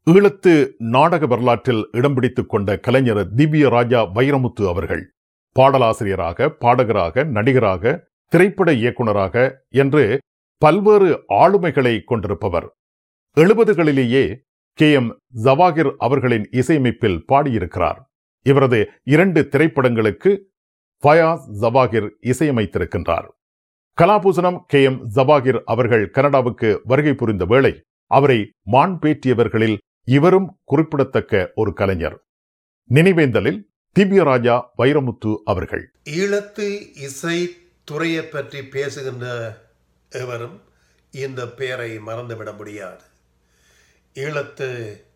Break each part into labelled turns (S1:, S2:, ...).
S1: ஈழத்து நாடக வரலாற்றில் இடம் பிடித்துக் கொண்ட கலைஞர் திவ்ய ராஜா வைரமுத்து அவர்கள் பாடலாசிரியராக பாடகராக நடிகராக திரைப்பட இயக்குனராக என்று பல்வேறு ஆளுமைகளை கொண்டிருப்பவர் எழுபதுகளிலேயே கே எம் ஜவாகிர் அவர்களின் இசையமைப்பில் பாடியிருக்கிறார் இவரது இரண்டு திரைப்படங்களுக்கு ஃபயாஸ் ஜவாகிர் இசையமைத்திருக்கின்றார் கலாபூசணம் கே எம் ஜவாகிர் அவர்கள் கனடாவுக்கு வருகை புரிந்த வேளை அவரை மான் பேற்றியவர்களில் இவரும் குறிப்பிடத்தக்க ஒரு கலைஞர் நினைவேந்தலில் திவ்யராஜா வைரமுத்து அவர்கள்
S2: ஈழத்து இசை துறையை பற்றி பேசுகின்ற எவரும் இந்த பெயரை மறந்துவிட முடியாது ஈழத்து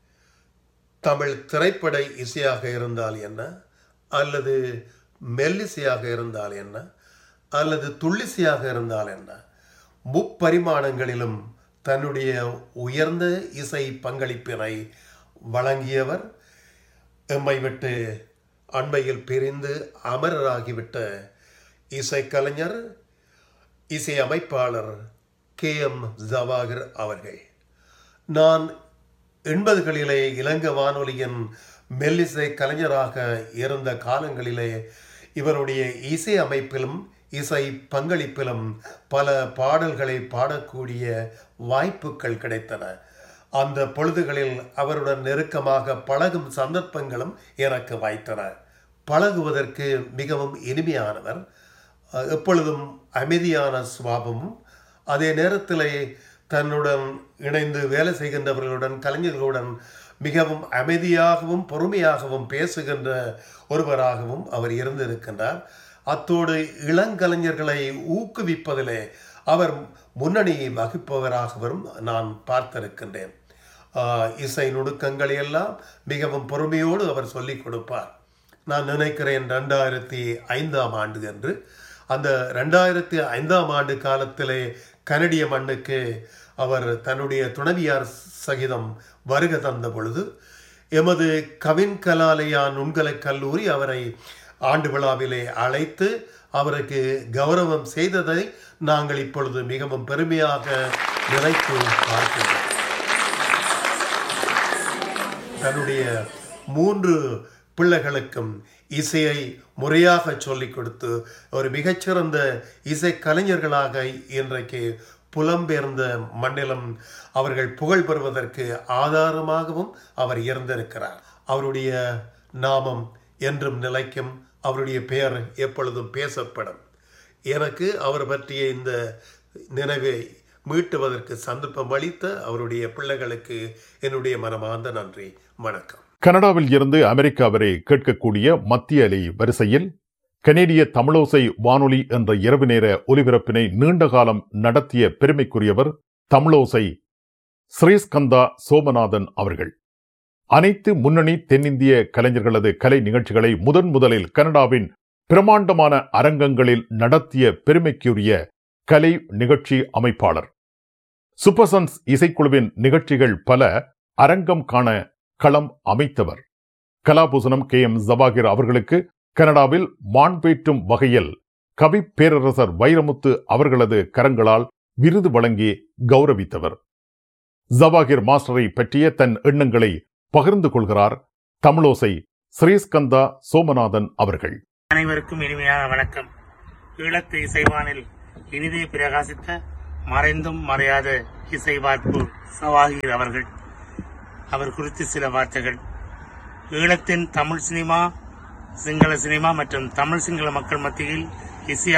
S2: தமிழ் திரைப்பட இசையாக இருந்தால் என்ன அல்லது மெல்லிசையாக இருந்தால் என்ன அல்லது துள்ளிசையாக இருந்தால் என்ன முப்பரிமாணங்களிலும் தன்னுடைய உயர்ந்த இசை பங்களிப்பினை வழங்கியவர் எம்மை விட்டு அண்மையில் பிரிந்து அமரராகிவிட்ட இசைக்கலைஞர் இசை அமைப்பாளர் கே எம் ஜவாகர் அவர்கள் நான் எண்பதுகளிலே இலங்கை வானொலியின் மெல்லிசை கலைஞராக இருந்த காலங்களிலே இவருடைய இசை அமைப்பிலும் இசை பங்களிப்பிலும் பல பாடல்களை பாடக்கூடிய வாய்ப்புகள் கிடைத்தன அந்த பொழுதுகளில் அவருடன் நெருக்கமாக பழகும் சந்தர்ப்பங்களும் எனக்கு வாய்த்தன பழகுவதற்கு மிகவும் இனிமையானவர் எப்பொழுதும் அமைதியான சுவாபமும் அதே நேரத்தில் தன்னுடன் இணைந்து வேலை செய்கின்றவர்களுடன் கலைஞர்களுடன் மிகவும் அமைதியாகவும் பொறுமையாகவும் பேசுகின்ற ஒருவராகவும் அவர் இருந்திருக்கின்றார் அத்தோடு இளங்கலைஞர்களை ஊக்குவிப்பதிலே அவர் முன்னணி வகிப்பவராகவும் நான் பார்த்திருக்கின்றேன் இசை நுணுக்கங்களை எல்லாம் மிகவும் பொறுமையோடு அவர் சொல்லிக் கொடுப்பார் நான் நினைக்கிறேன் ரெண்டாயிரத்தி ஐந்தாம் ஆண்டு என்று அந்த ரெண்டாயிரத்தி ஐந்தாம் ஆண்டு காலத்திலே கனடிய மண்ணுக்கு அவர் தன்னுடைய துணைவியார் சகிதம் வருகை தந்த பொழுது எமது கவின் கலாலயா நுண்கலை கல்லூரி அவரை ஆண்டு விழாவிலே அழைத்து அவருக்கு கௌரவம் செய்ததை நாங்கள் இப்பொழுது மிகவும் பெருமையாக நினைத்து பார்க்கின்றோம் தன்னுடைய மூன்று பிள்ளைகளுக்கும் இசையை முறையாக சொல்லிக் கொடுத்து ஒரு மிகச்சிறந்த இசை கலைஞர்களாக இன்றைக்கு புலம்பெயர்ந்த மண்ணிலும் அவர்கள் புகழ் பெறுவதற்கு ஆதாரமாகவும் அவர் இருந்திருக்கிறார் அவருடைய நாமம் என்றும் நிலைக்கும் அவருடைய பெயர் எப்பொழுதும் பேசப்படும் எனக்கு அவர் பற்றிய இந்த நினைவை மீட்டுவதற்கு சந்தர்ப்பம் அளித்த அவருடைய பிள்ளைகளுக்கு என்னுடைய மனமார்ந்த நன்றி வணக்கம்
S1: கனடாவில் இருந்து அமெரிக்கா வரை கேட்கக்கூடிய மத்திய அலை வரிசையில் கனேடிய தமிழோசை வானொலி என்ற இரவு நேர ஒலிபரப்பினை நீண்ட காலம் நடத்திய பெருமைக்குரியவர் தமிழோசை ஸ்ரீஸ்கந்தா சோமநாதன் அவர்கள் அனைத்து முன்னணி தென்னிந்திய கலைஞர்களது கலை நிகழ்ச்சிகளை முதன் முதலில் கனடாவின் பிரமாண்டமான அரங்கங்களில் நடத்திய பெருமைக்குரிய கலை நிகழ்ச்சி அமைப்பாளர் சூப்பர்சன்ஸ் இசைக்குழுவின் நிகழ்ச்சிகள் பல அரங்கம் காண களம் அமைத்தவர் கலாபூசணம் கே எம் ஜவாகிர் அவர்களுக்கு கனடாவில் மாண்பேற்றும் வகையில் கவி பேரரசர் வைரமுத்து அவர்களது கரங்களால் விருது வழங்கி கௌரவித்தவர் ஜவாகிர் மாஸ்டரை பற்றிய தன் எண்ணங்களை பகிர்ந்து கொள்கிறார் தமிழோசை ஸ்ரீஸ்கந்தா சோமநாதன் அவர்கள்
S3: அனைவருக்கும் இனிமையான வணக்கம் ஈழத்து இசைவானில் இனிதே பிரகாசித்த மறைந்தும் மறையாத இசை வார்ப்பு சவாகிர் அவர்கள் அவர் குறித்து சில வார்த்தைகள் ஈழத்தின் தமிழ் சினிமா சிங்கள சினிமா மற்றும் தமிழ் சிங்கள மக்கள் மத்தியில் இசை